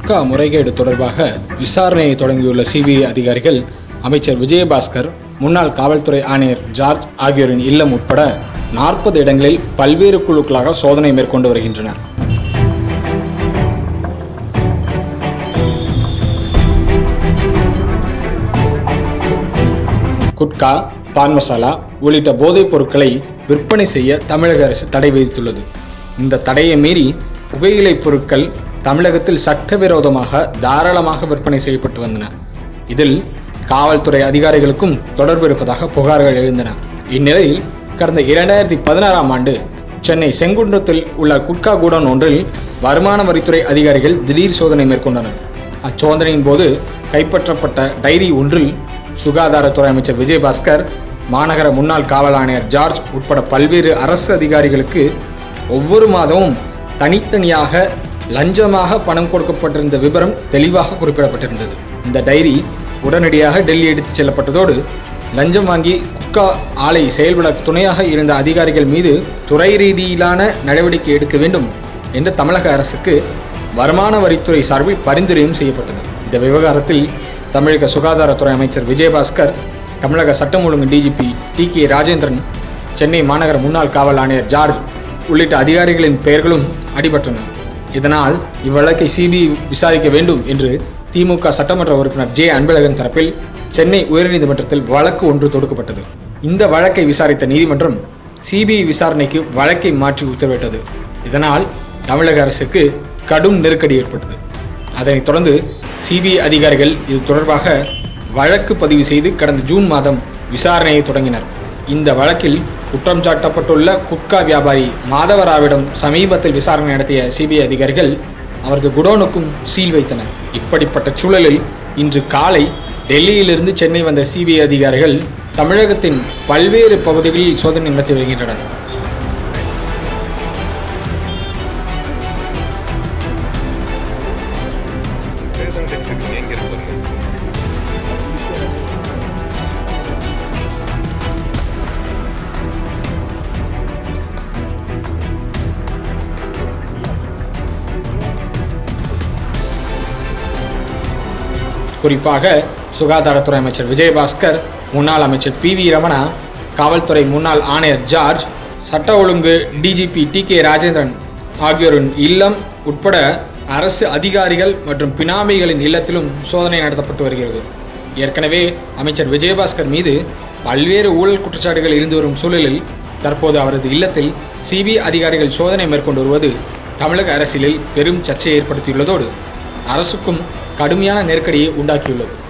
குட்கா முறைகேடு தொடர்பாக விசாரணையை தொடங்கியுள்ள சிபிஐ அதிகாரிகள் அமைச்சர் விஜயபாஸ்கர் முன்னாள் காவல்துறை ஆணையர் ஜார்ஜ் ஆகியோரின் இல்லம் உட்பட நாற்பது இடங்களில் பல்வேறு குழுக்களாக சோதனை மேற்கொண்டு வருகின்றனர் குட்கா பான் மசாலா உள்ளிட்ட போதைப் பொருட்களை விற்பனை செய்ய தமிழக அரசு தடை விதித்துள்ளது இந்த தடையை மீறி புகையிலை பொருட்கள் தமிழகத்தில் சட்டவிரோதமாக தாராளமாக விற்பனை செய்யப்பட்டு வந்தன இதில் காவல்துறை அதிகாரிகளுக்கும் தொடர்பு இருப்பதாக புகார்கள் எழுந்தன இந்நிலையில் கடந்த இரண்டாயிரத்தி பதினாறாம் ஆண்டு சென்னை செங்குன்றத்தில் உள்ள குட்கா கூடன் ஒன்றில் வருமான வரித்துறை அதிகாரிகள் திடீர் சோதனை மேற்கொண்டனர் அச்சோதனையின் போது கைப்பற்றப்பட்ட டைரி ஒன்றில் சுகாதாரத்துறை அமைச்சர் விஜயபாஸ்கர் மாநகர முன்னாள் காவல் ஆணையர் ஜார்ஜ் உட்பட பல்வேறு அரசு அதிகாரிகளுக்கு ஒவ்வொரு மாதமும் தனித்தனியாக லஞ்சமாக பணம் கொடுக்கப்பட்டிருந்த விவரம் தெளிவாக குறிப்பிடப்பட்டிருந்தது இந்த டைரி உடனடியாக டெல்லி எடுத்துச் செல்லப்பட்டதோடு லஞ்சம் வாங்கி குட்கா ஆலை செயல்பட துணையாக இருந்த அதிகாரிகள் மீது துறை ரீதியிலான நடவடிக்கை எடுக்க வேண்டும் என்று தமிழக அரசுக்கு வருமான வரித்துறை சார்பில் பரிந்துரையும் செய்யப்பட்டது இந்த விவகாரத்தில் தமிழக சுகாதாரத்துறை அமைச்சர் விஜயபாஸ்கர் தமிழக சட்டம் ஒழுங்கு DGP T K Rajendran Chennai மாநகர முன்னாள் காவல் ஆணையர் ஜார்ஜ் உள்ளிட்ட அதிகாரிகளின் பெயர்களும் அடிபட்டன இதனால் இவ்வழக்கை சிபிஐ விசாரிக்க வேண்டும் என்று திமுக சட்டமன்ற உறுப்பினர் ஜே அன்பழகன் தரப்பில் சென்னை உயர்நீதிமன்றத்தில் வழக்கு ஒன்று தொடுக்கப்பட்டது இந்த வழக்கை விசாரித்த நீதிமன்றம் சிபிஐ விசாரணைக்கு வழக்கை மாற்றி உத்தரவிட்டது இதனால் தமிழக அரசுக்கு கடும் நெருக்கடி ஏற்பட்டது அதனைத் தொடர்ந்து சிபிஐ அதிகாரிகள் இது தொடர்பாக வழக்கு பதிவு செய்து கடந்த ஜூன் மாதம் விசாரணையை தொடங்கினர் இந்த வழக்கில் குற்றம் சாட்டப்பட்டுள்ள குட்கா வியாபாரி மாதவராவிடம் சமீபத்தில் விசாரணை நடத்திய சிபிஐ அதிகாரிகள் அவரது குடோனுக்கும் சீல் வைத்தனர் இப்படிப்பட்ட சூழலில் இன்று காலை டெல்லியிலிருந்து சென்னை வந்த சிபிஐ அதிகாரிகள் தமிழகத்தின் பல்வேறு பகுதிகளில் சோதனை நடத்தி வருகின்றனர் எங்க இருக்கு குறிப்பாக சுகாதாரத்துறை அமைச்சர் விஜயபாஸ்கர் முன்னாள் அமைச்சர் பி வி ரமணா காவல்துறை முன்னாள் ஆணையர் ஜார்ஜ் சட்ட ஒழுங்கு டிஜிபி டி கே ராஜேந்திரன் ஆகியோரின் இல்லம் உட்பட அரசு அதிகாரிகள் மற்றும் பினாமிகளின் இல்லத்திலும் சோதனை நடத்தப்பட்டு வருகிறது ஏற்கனவே அமைச்சர் விஜயபாஸ்கர் மீது பல்வேறு ஊழல் குற்றச்சாட்டுகள் இருந்து வரும் சூழலில் தற்போது அவரது இல்லத்தில் சிபிஐ அதிகாரிகள் சோதனை மேற்கொண்டு வருவது தமிழக அரசியலில் பெரும் சர்ச்சையை ஏற்படுத்தியுள்ளதோடு அரசுக்கும் கடுமையான நெருக்கடியை உண்டாக்கியுள்ளது